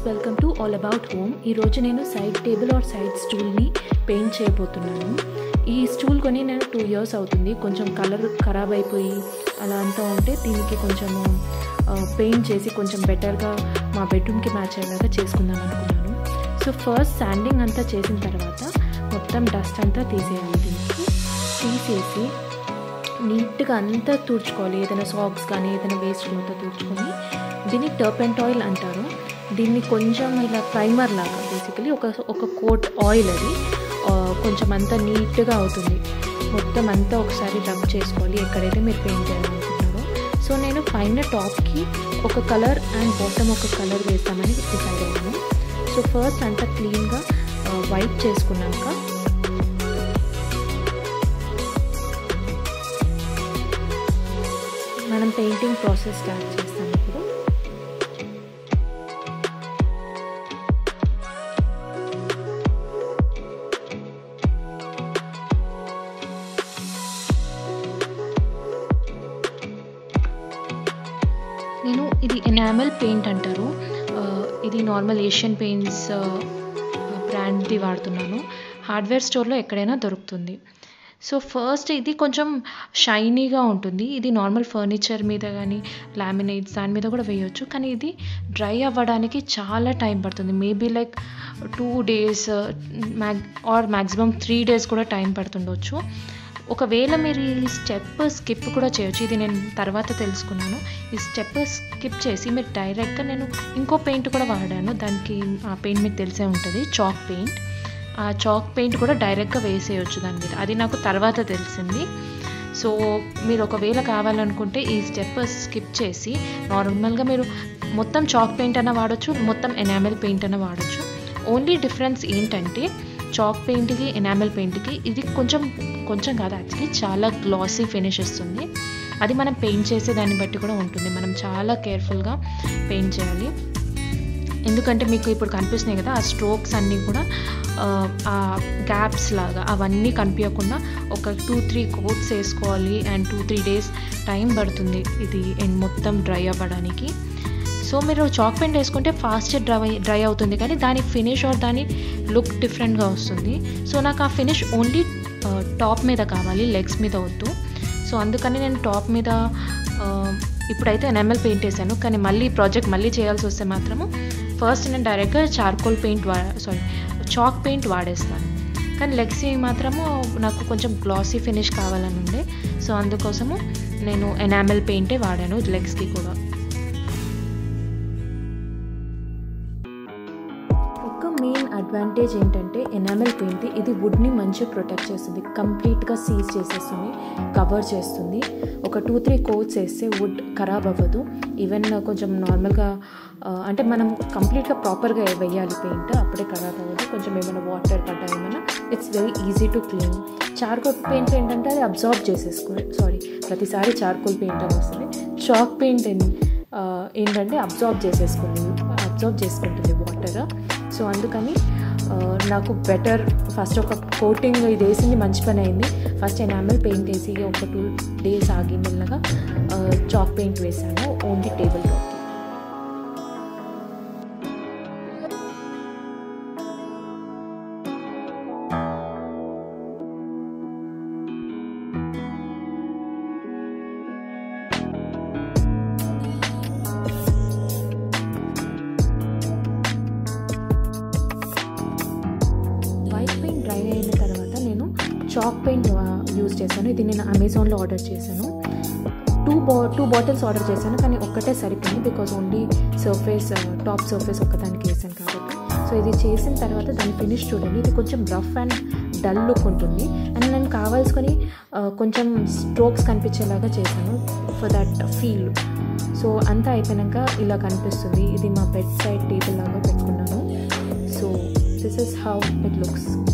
welcome to all about home ఈరోజు నేను side table or side స్టూల్ని పెయింట్ చేయబోతున్నాను ఈ స్టూల్ కొని నేను టూ ఇయర్స్ అవుతుంది కొంచెం కలర్ ఖరాబ్ అయిపోయి అలా అంతా ఉంటే దీనికి కొంచెము పెయింట్ చేసి కొంచెం బెటర్గా మా బెడ్రూమ్కి మ్యాచ్ అయ్యేలాగా చేసుకుందాం అనుకున్నాను సో ఫస్ట్ శాండింగ్ అంతా చేసిన తర్వాత మొత్తం డస్ట్ అంతా తీసేయాలి దీనికి తీసేసి నీట్గా అంతా తుడుచుకోవాలి ఏదైనా సాక్స్ కానీ ఏదైనా వేస్ట్ అంతా తుడుచుకొని దీన్ని టర్పెంట్ ఆయిల్ అంటారు దీన్ని కొంచెం ఇలా ప్రైమర్ లాగా బేసికలీ ఒక ఒక కోట్ ఆయిల్ అది కొంచెం అంతా నీట్గా అవుతుంది మొత్తం అంతా ఒకసారి రబ్ చేసుకోవాలి ఎక్కడైతే మీరు పెయింట్ చేయాలనుకుంటున్నారో సో నేను పైన టాప్కి ఒక కలర్ అండ్ బాటమ్ ఒక కలర్ వేస్తామని డిసైడ్ అయ్యాను సో ఫస్ట్ అంతా క్లీన్గా వైట్ చేసుకున్నాక మనం పెయింటింగ్ ప్రాసెస్ స్టార్ట్ చేస్తాం ఇప్పుడు నేను ఇది ఎనామెల్ పెయింట్ అంటారు ఇది నార్మల్ ఏషియన్ పెయింట్స్ బ్రాండ్ది వాడుతున్నాను హార్డ్వేర్ స్టోర్లో ఎక్కడైనా దొరుకుతుంది సో ఫస్ట్ ఇది కొంచెం షైనీగా ఉంటుంది ఇది నార్మల్ ఫర్నిచర్ మీద కానీ లామినేట్స్ దాని మీద కూడా వేయొచ్చు కానీ ఇది డ్రై అవ్వడానికి చాలా టైం పడుతుంది మేబీ లైక్ టూ డేస్ మ్యాగ్ ఆర్ మ్యాక్సిమం త్రీ డేస్ కూడా టైం పడుతుండొచ్చు ఒకవేళ మీరు ఈ స్టెప్ స్కిప్ కూడా చేయొచ్చు ఇది నేను తర్వాత తెలుసుకున్నాను ఈ స్టెప్ స్కిప్ చేసి మీరు డైరెక్ట్గా నేను ఇంకో పెయింట్ కూడా వాడాను దానికి ఆ పెయింట్ మీకు తెలిసే ఉంటుంది చాక్ పెయింట్ ఆ చాక్ పెయింట్ కూడా డైరెక్ట్గా వేసేయచ్చు దాని మీద అది నాకు తర్వాత తెలిసింది సో మీరు ఒకవేళ కావాలనుకుంటే ఈ స్టెప్ స్కిప్ చేసి నార్మల్గా మీరు మొత్తం చాక్ పెయింట్ అన్న వాడచ్చు మొత్తం ఎనామెల్ పెయింట్ అన్న వాడచ్చు ఓన్లీ డిఫరెన్స్ ఏంటంటే చాక్ పెయింట్కి ఎనామెల్ పెయింట్కి ఇది కొంచెం కొంచెం కాదు యాక్చువల్లీ చాలా గ్లాసీ ఫినిష్ ఇస్తుంది అది మనం పెయింట్ చేసే దాన్ని బట్టి కూడా ఉంటుంది మనం చాలా కేర్ఫుల్గా పెయింట్ చేయాలి ఎందుకంటే మీకు ఇప్పుడు కనిపిస్తున్నాయి కదా ఆ స్ట్రోక్స్ అన్నీ కూడా ఆ గ్యాప్స్ లాగా అవన్నీ కనిపించకుండా ఒక టూ త్రీ కోట్స్ వేసుకోవాలి and two three days time పడుతుంది ఇది మొత్తం డ్రై అవ్వడానికి సో మీరు చాక్ పెయింట్ వేసుకుంటే ఫాస్ట్ డ్రై డ్రై అవుతుంది కానీ దాని ఫినిష్ ఆర్ దాని లుక్ డిఫరెంట్గా వస్తుంది సో నాకు ఆ ఫినిష్ ఓన్లీ టాప్ మీద కావాలి లెగ్స్ మీద వద్దు సో అందుకని నేను టాప్ మీద ఇప్పుడైతే ఎన్ఎంఎల్ పెయింట్ వేసాను కానీ మళ్ళీ ప్రాజెక్ట్ మళ్ళీ చేయాల్సి వస్తే మాత్రము ఫస్ట్ నేను డైరెక్ట్గా చార్కోల్ పెయింట్ వా సారీ చాక్ పెయింట్ వాడేస్తాను కానీ లెగ్స్ మాత్రము నాకు కొంచెం గ్లాసీ ఫినిష్ కావాలని ఉండే సో అందుకోసము నేను ఎనామెల్ పెయింటే వాడాను లెగ్స్కి కూడా ఒక మెయిన్ అడ్వాంటేజ్ ఏంటంటే ఎనామెల్ పెయింట్ ఇది వుడ్ని మంచిగా ప్రొటెక్ట్ చేస్తుంది కంప్లీట్గా సీజ్ చేసేస్తుంది కవర్ చేస్తుంది ఒక టూ త్రీ కోట్స్ వేస్తే వుడ్ ఖరాబ్ అవ్వదు ఈవెన్ కొంచెం నార్మల్గా అంటే మనం కంప్లీట్గా ప్రాపర్గా వేయాలి పెయింట్ అప్పుడే ఖరాబ్ అవ్వదు కొంచెం ఏమైనా వాటర్ పడ్డా ఏమైనా it's very easy to clean charcoal paint ఏంటంటే అది అబ్జార్బ్ చేసేసుకో సారీ ప్రతిసారి చార్కోల్ పెయింట్ అని వస్తుంది చాక్ పెయింట్ ఏంటంటే అబ్జార్బ్ చేసేసుకుంది అబ్జార్బ్ చేసుకుంటుంది వాటర్ సో అందుకని నాకు బెటర్ ఫస్ట్ ఒక కోటింగ్ ఇది వేసింది మంచి పని అయింది ఫస్ట్ ఎనామెల్ పెయింట్ వేసి ఒక టూ డేస్ ఆగి మెల్లగా చాక్ పెయింట్ వేసాను only table top white paint dry అయిన తర్వాత నేను చాక్ పెయింట్ యూజ్ చేశాను ఇది నేను అమెజాన్లో ఆర్డర్ చేశాను టూ బా టూ బాటిల్స్ ఆర్డర్ చేశాను కానీ ఒక్కటే సరిపోయింది because only surface top surface ఒక్కదానికి వేసాను కాబట్టి సో ఇది చేసిన తర్వాత దాని ఫినిష్ చూడండి ఇది కొంచెం రఫ్ అండ్ డల్ లుక్ ఉంటుంది అండ్ నేను కావాల్సుకొని కొంచెం స్ట్రోక్స్ కనిపించేలాగా చేశాను ఫర్ దట్ ఫీల్ సో అంతా అయిపోయాక ఇలా కనిపిస్తుంది ఇది మా బెడ్ సైడ్ టేబుల్ లాగా పెట్టుకున్నాను so this is how it looks